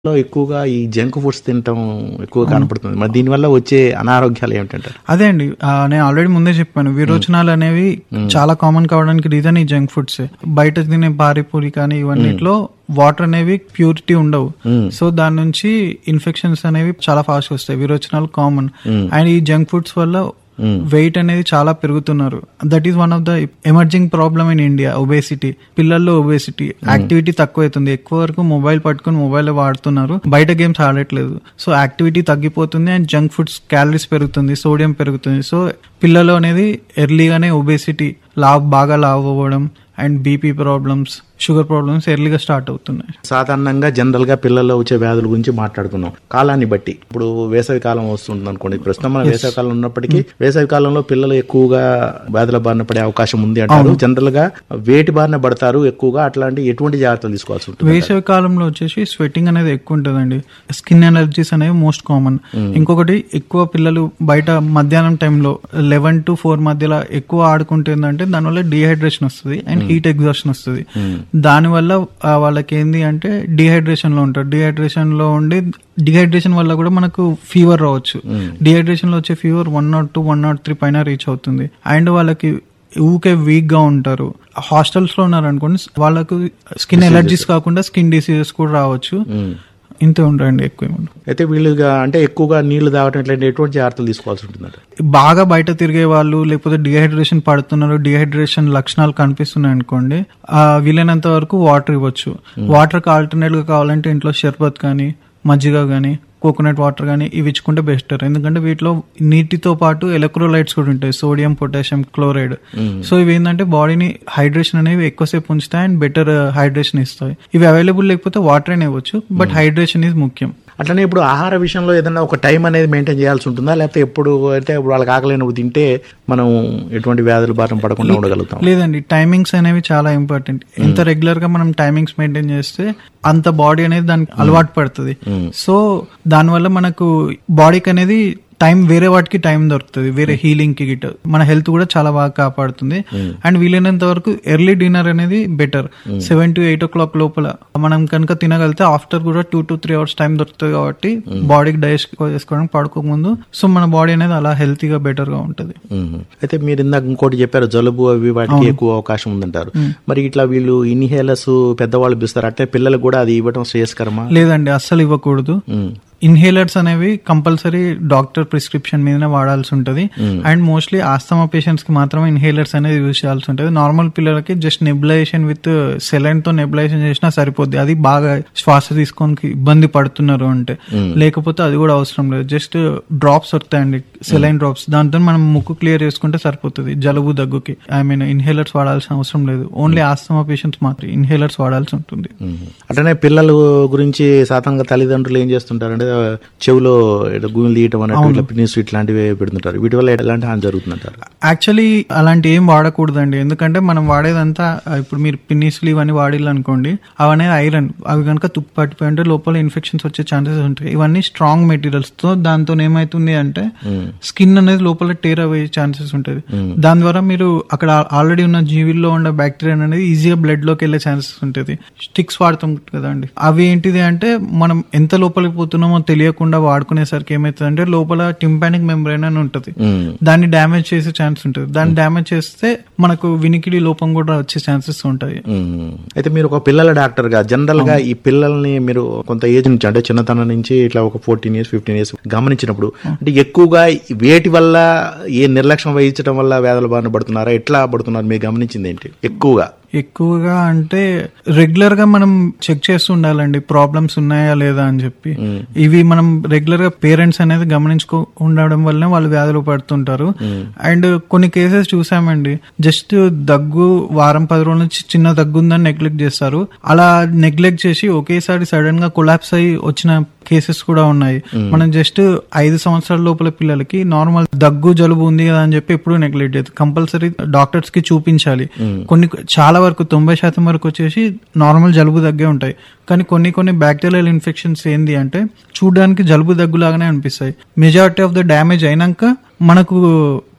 లో ఎక్కువగా ఈ జంక్ ఫుడ్స్ తినటం ఎక్కువ కనపడుతుంది మరి దీనివల్ల వచ్చే అనారోగ్యాలు ఏమిటంటారు అదే అండి ఆ, నేను ఆల్రెడీ ముందే చెప్పాను విరోచనాలు అనేవి చాలా కామన్ కావడానికి రీజన్ ఈ జంక్ ఫుడ్స్ బయట తినే పానీపూరి కానీ ఇవన్నిట్లో వాటర్ అనేవి ప్యూరిటీ ఉండవు సో దాని నుంచి ఇన్ఫెక్షన్స్ అనేవి చాలా ఫాస్ట్ వస్తాయి విరోచనాలు కామన్ అండ్ ఈ జంక్ ఫుడ్స్ వల్ల వెయిట్ అనేది చాలా పెరుగుతున్నారు that is one of the emerging problem in India obesity పిల్లల్లో ఒబేసిటీ యాక్టివిటీ తక్కువ అవుతుంది ఎక్కువ వరకు మొబైల్ పట్టుకుని మొబైల్ వాడుతున్నారు బయట గేమ్స్ ఆడట్లేదు సో యాక్టివిటీ తగ్గిపోతుంది అండ్ జంక్ ఫుడ్స్ క్యాలరీస్ పెరుగుతుంది సోడియం పెరుగుతుంది సో పిల్లలు అనేది ఎర్లీగానే ఒబేసిటీ లావ్ బాగా లావ్ అవ్వడం and BP problems sugar problems ఎర్లీగా స్టార్ట్ అవుతున్నాయి సాధారణంగా జనరల్ గా పిల్లల్లో వచ్చే వ్యాధుల గురించి మాట్లాడుకున్నాం కాలాన్ని బట్టి ఇప్పుడు వేసవి కాలం వస్తుంది అనుకోండి ప్రస్తుతం మన వేసవి కాలం ఉన్నప్పటికీ వేసవి కాలంలో పిల్లలు ఎక్కువగా వ్యాధుల బారిన పడే అవకాశం ఉంది అంటారు జనరల్ గా వేటి బారిన పడతారు ఎక్కువగా అట్లాంటి ఎటువంటి జాగ్రత్తలు తీసుకోవాల్సి ఉంటుంది వేసవి కాలంలో వచ్చేసి స్వెట్టింగ్ అనేది ఎక్కువ ఉంటుందండి స్కిన్ ఎలర్జీస్ అనేవి మోస్ట్ కామన్ ఇంకొకటి ఎక్కువ పిల్లలు బయట మధ్యాహ్నం టైంలో లెవెన్ టు ఫోర్ మధ్యలో ఎక్కువ ఆడుకుంటుందంటే దానివల్ల డిహైడ్రేషన్ వస్తుంది అండ్ హీట్ ఎగ్జాషన్ వస్తుంది దానివల్ల ఆ, వాళ్ళకి ఏంది అంటే డిహైడ్రేషన్ లో ఉంటారు డిహైడ్రేషన్ లో ఉండి డిహైడ్రేషన్ వల్ల కూడా మనకు ఫీవర్ రావచ్చు డిహైడ్రేషన్ లో వచ్చే fever one nought two one nought three పైన రీచ్ అవుతుంది అండ్ వాళ్ళకి ఊకే వీక్ గా ఉంటారు హాస్టల్స్ లో ఉన్నారు అనుకోండి వాళ్ళకు స్కిన్ ఎలర్జీస్ కాకుండా స్కిన్ డిసీజెస్ కూడా రావచ్చు ఇంతే ఉంటాయండి ఎక్కువ ఏమి ఉండవు. అయితే వీళ్ళుగా అంటే ఎక్కువగా నీళ్లు తాగటం ఇట్లాంటి ఎటువంటి జాగ్రత్తలు తీసుకోవాల్సి ఉంటుందంట బాగా బయట తిరిగే వాళ్ళు లేకపోతే డిహైడ్రేషన్ పడుతున్నారు డిహైడ్రేషన్ లక్షణాలు కనిపిస్తున్నాయి అనుకోండి ఆ వీలైనంత వరకు వాటర్ ఇవ్వచ్చు వాటర్ కి ఆల్టర్నేట్ గా కావాలంటే ఇంట్లో షర్బత్ కానీ మజ్జిగ కానీ కోకోనట్ వాటర్ కానీ ఇవి ఇచ్చుకుంటే బెస్టర్ ఎందుకంటే వీటిలో నీటితో పాటు ఎలక్ట్రోలైట్స్ కూడా ఉంటాయి సోడియం పొటాషియం క్లోరైడ్ సో ఇవి ఏంటంటే బాడీని హైడ్రేషన్ అనేవి ఎక్కువసేపు ఉంచుతాయి అండ్ బెటర్ హైడ్రేషన్ ఇస్తాయి ఇవి అవైలబుల్ లేకపోతే వాటర్ అయినా ఇవ్వచ్చు బట్ హైడ్రేషన్ ఈజ్ ముఖ్యం అట్లనే ఇప్పుడు ఆహార విషయంలో ఏదైనా ఒక టైం అనేది మెయింటైన్ చేయాల్సి ఉంటుందా లేకపోతే ఎప్పుడు అంటే ఇప్పుడు వాళ్ళకి ఆకలేనప్పుడు తింటే మనం ఎటువంటి వ్యాధులు బారిన పడకుండా ఉండగలుగుతాం లేదండి టైమింగ్స్ అనేవి చాలా ఇంపార్టెంట్ ఎంత రెగ్యులర్ గా మనం టైమింగ్స్ మెయింటైన్ చేస్తే అంత బాడీ అనేది దానికి అలవాటు పడుతుంది సో దానివల్ల మనకు బాడీకి అనేది టైం వేరే వాటికి టైం దొరుకుతుంది వేరే హీలింగ్ కి గిట్ మన హెల్త్ కూడా చాలా బాగా కాపాడుతుంది అండ్ వీలైనంత వరకు ఎర్లీ డిన్నర్ అనేది better seven to eight o'clock లోపల మనం కనుక తినగలిగితే ఆఫ్టర్ కూడా two to three hours time దొరుకుతుంది కాబట్టి బాడీకి డైజెస్ట్ చేసుకోవడానికి పడుకోకముందు సో మన బాడీ అనేది అలా హెల్తీగా బెటర్ గా ఉంటుంది మ్మ్. అయితే మీరు ఇందాక ఇంకోటి చెప్పారు జలుబు అవి వాటికి ఎక్కువ అవకాశం ఉందంటారు మరి ఇట్లా వీళ్ళు ఇన్హేలర్స్ పెద్దవాళ్ళు పిస్తారు అంటే పిల్లలకు కూడా అది ఇవ్వడం శ్రేయస్కరమా లేదండి అస్సలు ఇవ్వకూడదు మ్మ్. ఇన్హేలర్స్ అనేవి కంపల్సరీ డాక్టర్ ప్రిస్క్రిప్షన్ మీదనే వాడాల్సి ఉంటుంది అండ్ మోస్ట్లీ ఆస్తమా పేషెంట్స్ కి మాత్రమే ఇన్హేలర్స్ అనేది యూజ్ చేయాల్సి ఉంటుంది నార్మల్ పిల్లలకి జస్ట్ నెబులైజేషన్ విత్ సెలైన్ తో నెబులైజేషన్ చేసినా సరిపోద్ది అది బాగా శ్వాస తీసుకోనికి ఇబ్బంది పడుతున్నారు అంటే లేకపోతే అది కూడా అవసరం లేదు జస్ట్ డ్రాప్స్ వస్తాయండి సెలైన్ డ్రాప్స్ దాంతో మనం ముక్కు క్లియర్ చేసుకుంటే సరిపోతుంది జలుబు దగ్గుకి ఐ మీన్ ఇన్హేలర్స్ వాడాల్సిన అవసరం లేదు ఓన్లీ ఆస్తమా పేషెంట్స్ మాత్రం ఇన్హేలర్స్ వాడాల్సి ఉంటుంది మ్మ్. అట్లనే పిల్లల గురించి సాధారణంగా తల్లిదండ్రులు ఏం చేస్తుంటారంటే చెవిలో ఏదో గూగులు తీయటం అన్నట్టు ఇట్లా పిన్నిస్ ఇట్లాంటివి పెడుతుంటారు వీటి వల్ల ఎలాంటి హాని జరుగుతుందంటారు యాక్చువల్లీ అలాంటి ఏం వాడకూడదండి ఎందుకంటే మనం వాడేదంతా ఆ, ఇప్పుడు మీరు పిన్నిస్లు ఇవన్నీ వాడిల్లు అనుకోండి అవన్నీ ఐరన్ అవి కనుక తుప్పు పట్టిపోయి ఉంటే లోపల ఇన్ఫెక్షన్స్ వచ్చే ఛాన్సెస్ ఉంటాయి ఇవన్నీ స్ట్రాంగ్ మెటీరియల్స్ తో దాంతో ఏమైతుంది అంటే స్కిన్ అనేది లోపల టేర్ అయ్యే ఛాన్సెస్ ఉంటుంది దాని ద్వారా మీరు అక్కడ ఆల్రెడీ ఉన్న జీవిల్లో ఉన్న బ్యాక్టీరియా అనేది ఈజీగా బ్లడ్ లోకి వెళ్ళే ఛాన్సెస్ ఉంటుంది స్టిక్స్ వాడుతాం కదండి అవి ఏంటిది అంటే మనం ఎంత లోపలికి పోతున్నామో తెలియకుండా వాడుకునేసరికి ఏమవుతుంది అంటే లోపల టింపానిక్ మెంబ్రైన్ అని ఉంటుంది మ్మ్. దాన్ని డ్యామేజ్ చేసే ఛాన్స్ ఉంటుంది దాన్ని డ్యామేజ్ చేస్తే మనకు వినికిడి లోపం కూడా వచ్చే ఛాన్సెస్ ఉంటాయి మ్మ్. అయితే మీరు ఒక పిల్లల డాక్టర్ గా జనరల్ గా ఈ పిల్లల్ని మీరు కొంత ఏజ్ నుంచి అంటే చిన్నతనం నుంచి ఇట్లా ఒక ఫోర్టీన్ ఇయర్స్ ఫిఫ్టీన్ ఇయర్స్ గమనించినప్పుడు అంటే ఎక్కువగా వేటి వల్ల ఏ నిర్లక్ష్యం వహించడం వల్ల వ్యాధులు బారిన పడుతున్నారా ఎట్లా పడుతున్నారు మీరు గమనించింది ఏంటి ఎక్కువగా ఎక్కువగా అంటే రెగ్యులర్ గా మనం చెక్ చేస్తూ ఉండాలండి ప్రాబ్లమ్స్ ఉన్నాయా లేదా అని చెప్పి ఇవి మనం రెగ్యులర్ గా పేరెంట్స్ అనేది గమనించుకో ఉండడం వల్లనే వాళ్ళు వ్యాధులు పడుతుంటారు అండ్ కొన్ని కేసెస్ చూసామండి జస్ట్ దగ్గు వారం పది రోజుల నుంచి చిన్న దగ్గు ఉందని నెగ్లెక్ట్ చేస్తారు అలా నెగ్లెక్ట్ చేసి ఒకేసారి సడన్ గా కొలాప్స్ అయ్యి వచ్చిన కేసెస్ కూడా ఉన్నాయి మనం జస్ట్ ఐదు సంవత్సరాల లోపల పిల్లలకి నార్మల్ దగ్గు జలుబు ఉంది కదా అని చెప్పి ఎప్పుడు నెగ్లెక్ట్ చేయదు కంపల్సరీ డాక్టర్స్ కి చూపించాలి కొన్ని చాలా వరకు తొంభై శాతం వరకు వచ్చేసి నార్మల్ జలుబు దగ్గే ఉంటాయి కానీ కొన్ని కొన్ని బ్యాక్టీరియల్ ఇన్ఫెక్షన్స్ ఏంది అంటే చూడడానికి జలుబు దగ్గులాగానే అనిపిస్తాయి మెజారిటీ ఆఫ్ ద డ్యామేజ్ అయినాక మనకు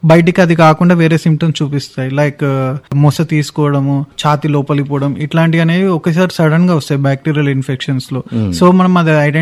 బయటికి అది కాకుండా వేరే సిమ్టమ్స్ చూపిస్తాయి లైక్ మొస తీసుకోవడము ఛాతి లోపలికి పోవడం ఇట్లాంటివి అనేవి ఒకేసారి సడన్ గా వస్తాయి బ్యాక్టీరియల్ ఇన్ఫెక్షన్స్ లో సో మనం అది ఐడెంటిఫై